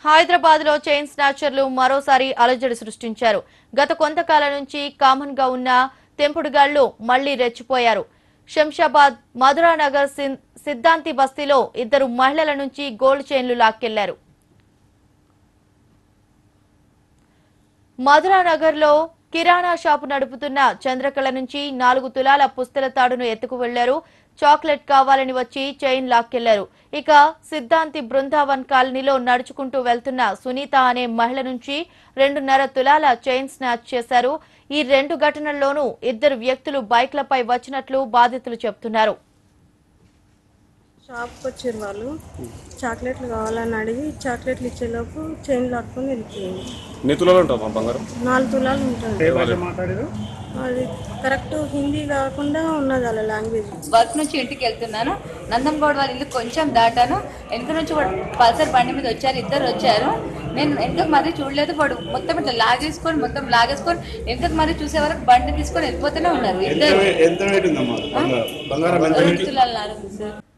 హైదరాబాద్ లో చైన్ స్నాచర్లు మరోసారి అలజడి సృష్టించారు గత కొంతకాలం నుంచి కామన్ గా ఉన్న తెంపుడుగాళ్లు మళ్లీ రెచ్చిపోయారు శంషాబాద్ మధురానగర్ సిన్- సిద్ధాంతి బస్తీలో ఇద్దరు మహిళల నుంచి గోల్డ్ చైన్లు లాక్కెళ్లారు మధురానగర్ లో కిరాణా షాపు నడుపుతున్న చంద్రకళ నుంచి నాలుగు తులాల పుస్తల తాడును ఎత్తుకు వెళ్లారు చాక్లెట్ కావాలని వచ్చి చైన్ లాక్కెళ్లారు ఇక సిద్ధాంతి బృందావన్ కాలనీలో నడుచుకుంటూ వెళ్తున్న సునీత అనే మహిళ నుంచి రెండున్నర తులాల చైన్ స్నాచ్ చేశారు ఈ రెండు ఘటనల్లోనూ ఇద్దరు వ్యక్తులు బైక్లపై వచ్చినట్లు బాధితులు చెబుతున్నారు షాప్కి వచ్చారు వాళ్ళు చాక్లెట్లు కావాలని అడిగి చాక్లెట్లు ఇచ్చేలోపు చైన్ లాక్కొని వెళ్ళిపోయింది ఎన్ని తులాలు ఉంటుంది మా బంగారం నాలుగు తులాలు ఉంటుంది అది కరెక్ట్ హిందీ కాకుండా ఉన్నది అలా లాంగ్వేజ్ వర్క్ నుంచి ఇంటికి వెళ్తున్నాను నందంగౌడ్ వాళ్ళ ఇల్లు కొంచెం దాటాను వెనక నుంచి వాడు పల్సర్ బండి మీద వచ్చారు ఇద్దరు వచ్చారు నేను వెనక మరీ చూడలేదు వాడు మొత్తం ఇట్లా లాగేసుకొని మొత్తం లాగేసుకొని వెనక మరీ చూసే వరకు బండి తీసుకొని వెళ్ళిపోతూనే ఉన్నారు ఎంత ఇద్దరు వే- ఎంత వెయిట్ ఉందమ్మా బంగారం బంగారం ఎంత రెండు తులాలు నాలుగు సార్